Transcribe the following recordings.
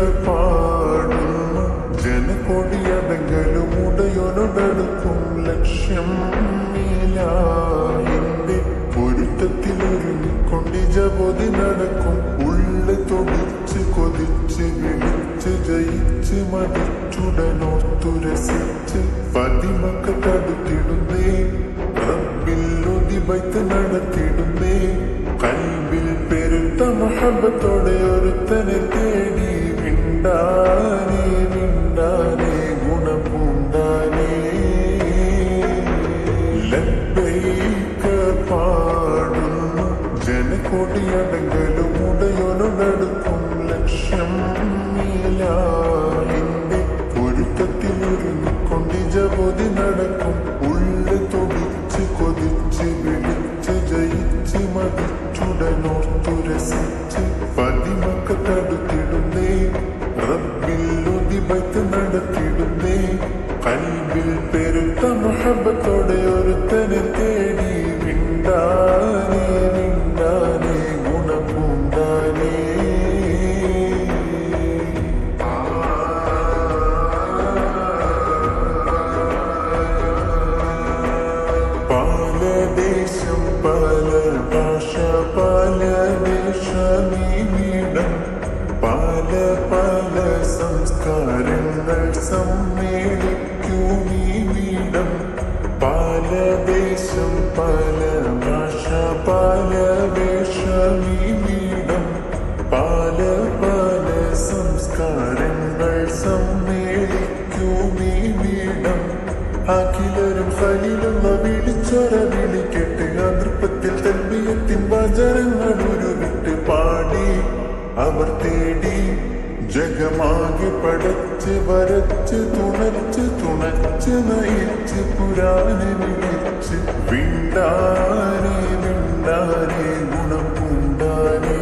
പാടുന്നു ജനകൊടിയടങ്കലും ഉടയൊനൊടടുക്കും ലക്ഷ്യം നീലാഹിന്റെ പൊരുത്തത്തിലൊരുങ്ങിക്കൊണ്ടി ജപതി നടക്കും ഉള്ളു തൊടിച്ച് കൊതിച്ച് വിളിച്ച് ജയിച്ച് മതിച്ചുടനോർത്തുരസിച്ച് പതിമക്ക തടുത്തിടുന്നേ റബ്ബിൽ ഉദിബൈത്ത് നടത്തിടുന്നേ കൽബിൽ പെരുത്ത മഹബത്തോടെ ഒരുത്തനെ തേടി വിണ്ടാനേ വിണ്ടാനേ ഗുണപൂണ്ടാനേ ലബ്ബൈക പാടുന്നു ജനകൊടിയടങ്കലും ഉടയൊനൊടടുക്കും ലക്ഷ്യം നീലാഹിന്റെ പൊരുത്തത്തിലൊരുങ്ങിക്കൊണ്ടി ജപതി നടക്കും ഉള്ളു തൊടിച്ച് കൊതിച്ച് വിളിച്ച് ജയിച്ച് മതിച്ചുടനോർത്തുരസിച്ച് പതിമക്ക തടുത്തിടുന്നേ റബ്ബിൽ ഉദിബത്ത് നടത്തിടുന്നേ കൽബിൽ പെരുത്ത മഹബത്തോടെ ഒരുത്തനെ തേടി വിണ്ടാനേ വിണ്ടാനേ ഗുണപൂണ്ടാനേ പല ദേശം പല ഭാഷ പല ദേശമീടം പല പല സംസ്കാരങ്ങൾ സമ്മേളിക്കും ഈ വീടം പല ദേശം പല ഭാഷ പല വേഷമീടം പല പല സംസ്കാരങ്ങൾ സമ്മേളിക്കും ഈ വീടം അഖിലരും ഖലീലുള്ള വിളിച്ചൊര വിളിക്കെട്ട് അതൃപ്പത്തിൽ തൽബിയത്തിൻ വചനങ്ങൾ ഉരുവിട്ട് പാടി അവർ തേടി ജഗമാകെ പടച്ച് വരച്ച് തുണച്ച് തുണച്ച് നയിച്ച് പുരാനെ വിളിച്ച് വിണ്ടാനേ വിണ്ടാനേ ഗുണം പൂണ്ടാനേ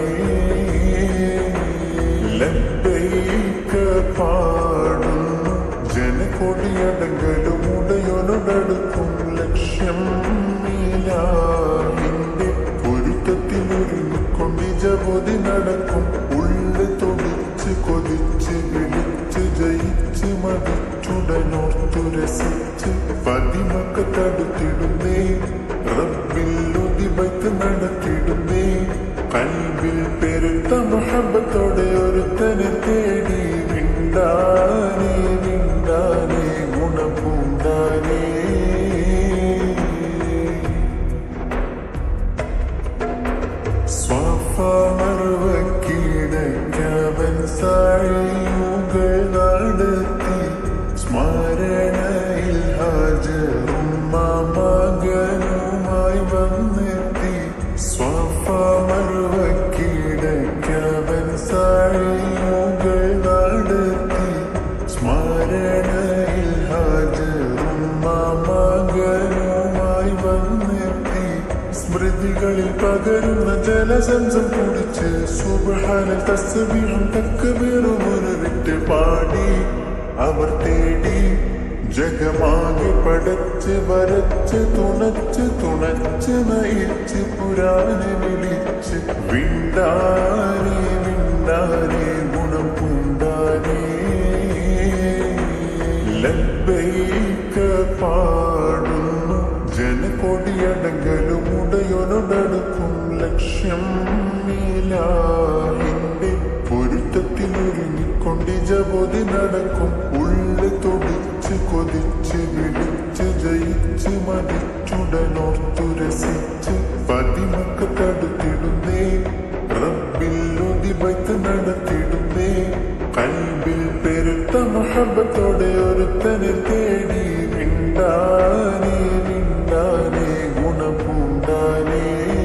ലബ്ബൈക പാടുന്നു ജനകൊടിയടങ്കലും ഉടയൊനൊടടുക്കും ലക്ഷ്യം നീലാഹിന്റെ പൊരുത്തത്തിലൊരുങ്ങിക്കൊണ്ടി ജപതി നടക്കും ഉള്ളു തൊടിച്ച് കൊതിച്ച് വിളിച്ച് ജയിച്ച് മതിച്ചുടനോർത്തുരസിച്ച് പതിമക്ക തടുത്തിടുന്നേ റബ്ബിൽ ഉദിബത്ത് നടത്തിടുന്നേ കൽബിൽ പെരുത്ത മഹബത്തോടെ ഒരുത്തനെ തേടി വിണ്ടാനേ വിണ്ടാനേ ഗുണപൂണ്ടാനേ സ്വാഫമർവക്കീടക്കവൻ സാഴിയുകൾ നടത്തി സ്മരണയിൽ ഹാജറും മകനുമായി വന്നെത്തി സ്വാഫമർവക്കീടക്കവൻ സാഴിയുകൾ നടത്തി സ്മരണയിൽ ഹാജറും മകനുമായി വന്നെത്തി സ്മൃതികളിൽ പകരുന്ന ജലസംസം കുടിച്ച് സുബഹാന തസ്ബീഹും തക്ബീറും ഉരുവിട്ട് പാടി അവർ തേടി ജഗമാകെ പടച്ച് വരച്ച് തുണച്ച് തുണച്ച് നയിച്ച് പുരാനെ വിളിച്ച് വിണ്ടാനേ വിണ്ടാനേ ഗുണം പൂണ്ടാനേ ലബ്ബൈക പാടുന്നു ജനകൊടിയടങ്കലും ഉടയൊനൊടടുക്കും ലക്ഷ്യം നീലാഹിന്റെ പൊരുത്തത്തിലൊരുങ്ങിക്കൊണ്ടി ജപതി നടക്കും ഉള്ളു തൊടിച്ച് കൊതിച്ച് വിളിച്ച് ജയിച്ച് മതിച്ചുടനോർത്തുരസിച്ച് പതിമക്ക തടുത്തിടുന്നേ റബ്ബിൽ ഉദിബത്ത് നടത്തിടുന്നേ കൽബിൽ പെരുത്ത മഹബത്തോടെ ഒരുത്തനെ തേടി വിണ്ടാനേ വിണ്ടാനേ ഗുണപൂണ്ടാനേ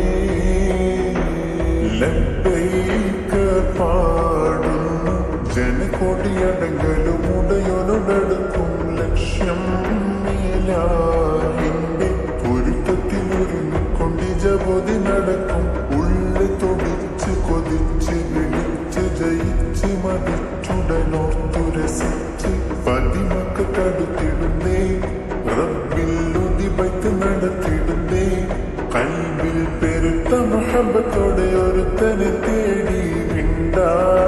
ലബ്ബൈക പാടുന്നു ജനകൊടിയടങ്കലും ഉടയൊനൊടടുക്കും ലക്ഷ്യം നീലാഹിന്റെ പൊരുത്തത്തിലൊരുങ്ങിക്കൊണ്ടി ജപതി നടക്കും ഉള്ളു തൊടിച്ച് കൊതിച്ച് വിളിച്ച് ജയിച്ച് മതിച്ചുടനോർത്തുരസിച്ച് പതിമക്ക തടുത്തിടുന്നേ റബ്ബിൽ ഉദിബത്ത് നടത്തിടുന്നേ കൽബിൽ പെരുത്ത മഹബത്തോടെ ഒരുത്തനെ തേടി വിണ്ടാ